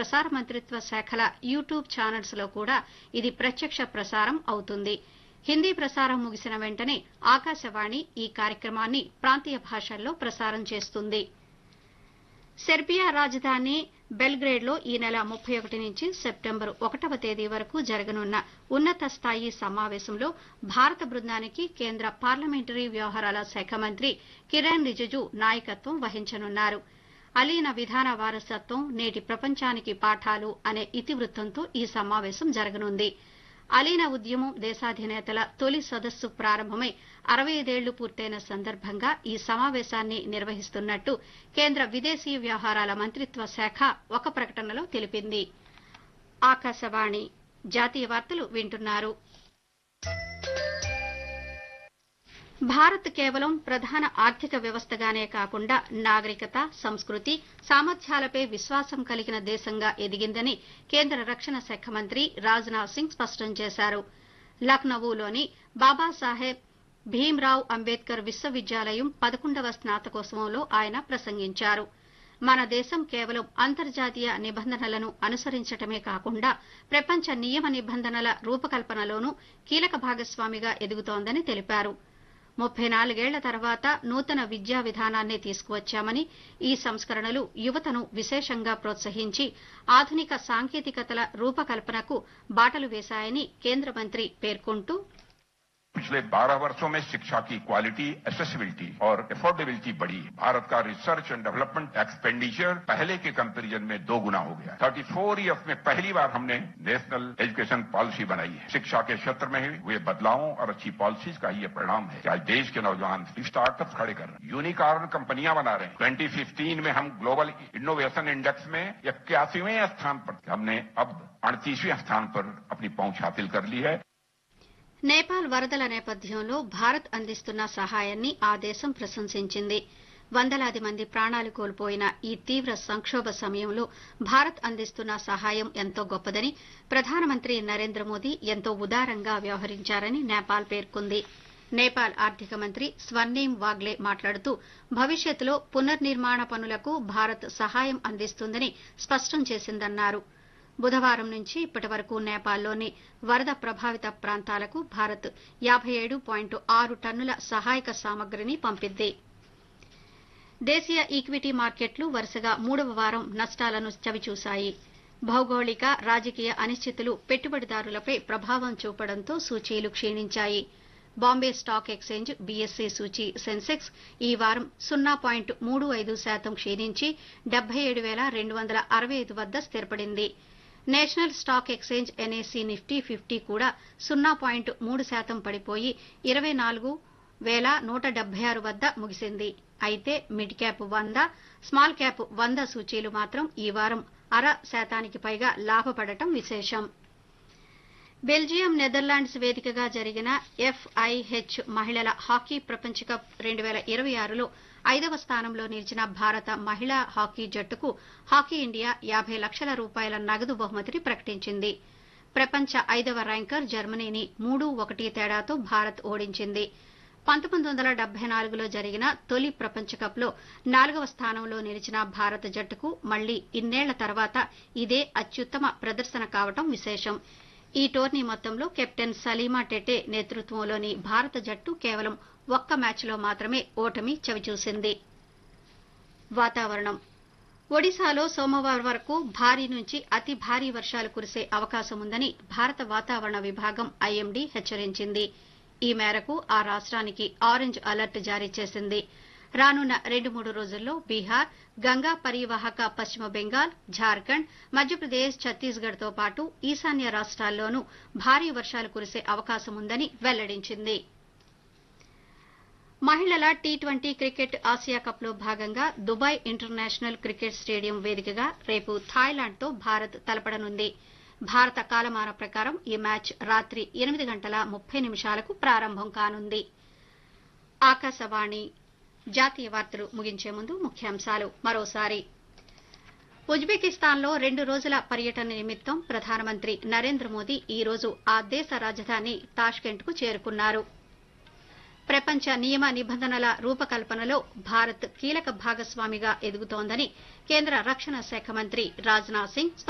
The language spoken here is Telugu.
ప్రసార మంత్రిత్వ శాఖల యూట్యూబ్ ఛానల్స్ లో కూడా ఇది ప్రత్యక్ష ప్రసారం అవుతుంది హిందీ ప్రసారం ముగిసిన వెంటనే ఆకాశవాణి ఈ కార్యక్రమాన్ని ప్రాంతీయ భాషల్లో ప్రసారం చేస్తుంది సెర్బియా రాజధాని బెల్గ్రేడ్లో ఈ నెల ముప్పై ఒకటి నుంచి సెప్టెంబర్ ఒకటవ తేదీ వరకు జరగనున్న ఉన్నత స్థాయి సమావేశంలో భారత బృందానికి కేంద్ర పార్లమెంటరీ వ్యవహారాల శాఖ మంత్రి కిరణ్ రిజిజు నాయకత్వం వహించనున్నారు అలీన విధాన వారసత్వం నేటి ప్రపంచానికి పాఠాలు అనే ఇతివృత్తంతో ఈ సమావేశం జరగనుంది అలీన ఉద్యమం దేశాధినేతల తొలి సదస్సు ప్రారంభమై అరవై ఐదేళ్లు పూర్తయిన సందర్భంగా ఈ సమావేశాన్ని నిర్వహిస్తున్నట్టు కేంద్ర విదేశీ వ్యవహారాల మంత్రిత్వ శాఖ ఒక ప్రకటనలో తెలిపింది ఆకాశవాణి జాతీయ వార్తలు వింటున్నారు భారత్ కేవలం ప్రధాన ఆర్థిక వ్యవస్థగానే కాకుండా నాగరికత సంస్కృతి సామర్థ్యాలపై విశ్వాసం కలిగిన దేశంగా ఎదిగిందని కేంద్ర రక్షణ శాఖ మంత్రి రాజ్నాథ్ సింగ్ స్పష్టం చేశారు లక్నవూలోని బాబాసాహెబ్ భీమ్రావ్ అంబేద్కర్ విశ్వవిద్యాలయం పదకొండవ స్నాతకోత్సవంలో ఆయన ప్రసంగించారు మన దేశం కేవలం అంతర్జాతీయ నిబంధనలను అనుసరించటమే కాకుండా ప్రపంచ నియమ నిబంధనల రూపకల్పనలోనూ కీలక భాగస్వామిగా ఎదుగుతోందని తెలిపారు ముప్పై నాలుగేళ్ల తర్వాత నూతన విద్యా విధానాన్ని తీసుకువచ్చామని ఈ సంస్కరణలు యువతను విశేషంగా ప్రోత్సహించి ఆధునిక సాంకేతికతల రూపకల్పనకు బాటలు వేశాయని కేంద్ర మంత్రి పేర్కొంటూ पिछले 12 वर्षों में शिक्षा की क्वालिटी एसेसिबिलिटी और अफोर्डेबिलिटी बढ़ी है भारत का रिसर्च एंड डेवलपमेंट एक्सपेंडिचर पहले के कंपैरिजन में दो गुना हो गया 34 इयर्स में पहली बार हमने नेशनल एजुकेशन पॉलिसी बनाई है शिक्षा के क्षेत्र में हुए बदलावों और अच्छी पॉलिसीज का ये परिणाम है कि आज देश के नौजवान स्टार्टअप खड़े कर रहे हैं यूनिकॉर्न कंपनियां बना रहे हैं 2015 में हम ग्लोबल इनोवेशन इंडेक्स में इक्यासीवें स्थान पर थे। हमने अब अड़तीसवें स्थान पर अपनी पहुंच हासिल कर ली है నేపాల్ వరదల నేపథ్యంలో భారత్ అందిస్తున్న సహాయాన్ని ఆ దేశం ప్రశంసించింది వందలాది మంది ప్రాణాలు కోల్పోయిన ఈ తీవ్ర సంక్షోభ సమయంలో భారత్ అందిస్తున్న సహాయం ఎంతో గొప్పదని ప్రధానమంత్రి నరేంద్ర మోదీ ఎంతో ఉదారంగా వ్యవహరించారని నేపాల్ పేర్కొంది నేపాల్ ఆర్థిక మంత్రి స్వర్ణీం వాగ్లే మాట్లాడుతూ భవిష్యత్తులో పునర్నిర్మాణ పనులకు భారత్ సహాయం అందిస్తుందని స్పష్టం చేసిందన్నారు బుధవారం నుంచి ఇప్పటి వరకు నేపాల్లోని వరద ప్రభావిత ప్రాంతాలకు భారత్ యాబై ఏడు పాయింట్ ఆరు టన్నుల సహాయక సామగ్రిని పంపింది దేశీయ ఈక్విటీ మార్కెట్లు వరుసగా మూడవ వారం నష్టాలను చవిచూశాయి భౌగోళిక రాజకీయ అనిశ్చితులు పెట్టుబడిదారులపై ప్రభావం చూపడంతో సూచీలు క్షీణించాయి బాంబే స్టాక్ ఎక్స్చేంజ్ బీఎస్సీ సూచీ సెన్సెక్స్ ఈ వారం సున్నా పాయింట్ మూడు ఐదు శాతం క్షీణించి డెబ్బై ఏడు వేల రెండు వందల అరవై ఐదు వద్ద స్థిరపడింది national stock exchange NSE Nifty fifty కూడా సున్నా పాయింట్ మూడు శాతం పడిపోయి ఇరవై నాలుగు వేల నూట డెబ్బై ఆరు వద్ద ముగిసింది అయితే మిడ్ క్యాప్ వంద స్మాల్ క్యాప్ వంద సూచీలు మాత్రం ఈ వారం అర శాతానికి పైగా లాభపడటం విశేషం బెల్జియం నెదర్లాండ్స్ వేదికగా జరిగిన ఎఫ్ఐహెచ్ మహిళల హాకీ ప్రపంచ కప్ రెండు వేల ఇరవై ఆరులో ఐదవ స్థానంలో నిలిచిన భారత మహిళా హాకీ జట్టుకు హాకీ ఇండియా యాబై లక్షల రూపాయల నగదు బహుమతిని ప్రకటించింది ప్రపంచ ఐదవ ర్యాంకర్ జర్మనీని మూడు ఒకటి తేడాతో భారత్ ఓడించింది పంతొమ్మిది వందల డెబ్బై నాలుగులో జరిగిన తొలి ప్రపంచ కప్లో నాలుగవ స్థానంలో నిలిచిన భారత జట్టుకు మళ్లీ ఇన్నేళ్ల తర్వాత ఇదే అత్యుత్తమ ప్రదర్శన కావడం విశేషం ఈ టోర్నీ మొత్తంలో కెప్టెన్ సలీమా టెటే నేతృత్వంలోని భారత జట్టు కేవలం ఒక్క మ్యాచ్లో మాత్రమే ఓటమి చవిచూసింది వాతావరణం ఒడిశాలో సోమవారం వరకు భారీ నుంచి అతి భారీ వర్షాలు కురిసే అవకాశం ఉందని భారత వాతావరణ విభాగం ఐఎండీ హెచ్చరించింది ఈ మేరకు ఆ రాష్ట్రానికి ఆరెంజ్ అలర్ట్ జారీ చేసింది రానున్న రెండు మూడు రోజుల్లో బీహార్ గంగా పరివాహక పశ్చిమ బెంగాల్ ఝార్ఖండ్ మధ్యప్రదేశ్ ఛత్తీస్గఢ్ తో పాటు ఈశాన్య రాష్ట్రాల్లోనూ భారీ వర్షాలు కురిసే అవకాశం ఉందని వెల్లడించింది మహిళల T twenty cricket Asia cup లో భాగంగా దుబాయ్ ఇంటర్నేషనల్ క్రికెట్ స్టేడియం వేదికగా రేపు థాయిలాండ్తో భారత్ తలపడనుంది భారత కాలమాన ప్రకారం ఈ మ్యాచ్ రాత్రి ఎనిమిది గంటల ముప్పై నిమిషాలకు ప్రారంభం కానుంది ఆకాశవాణి జాతీయ వార్తలు ముగించే ముందు ముఖ్యాంశాలు మరోసారి ఉజ్బెకిస్తాన్లో రెండు రోజుల పర్యటన నిమిత్తం ప్రధానమంత్రి నరేంద్ర మోదీ ఈ రోజు ఆ దేశ రాజధాని తాష్కెంట్కు చేరుకున్నారు ప్రపంచ నియమ నిబంధనల రూపకల్పనలో భారత్ కీలక భాగస్వామిగా ఎదుగుతోందని కేంద్ర రక్షణ శాఖ మంత్రి రాజ్నాథ్ సింగ్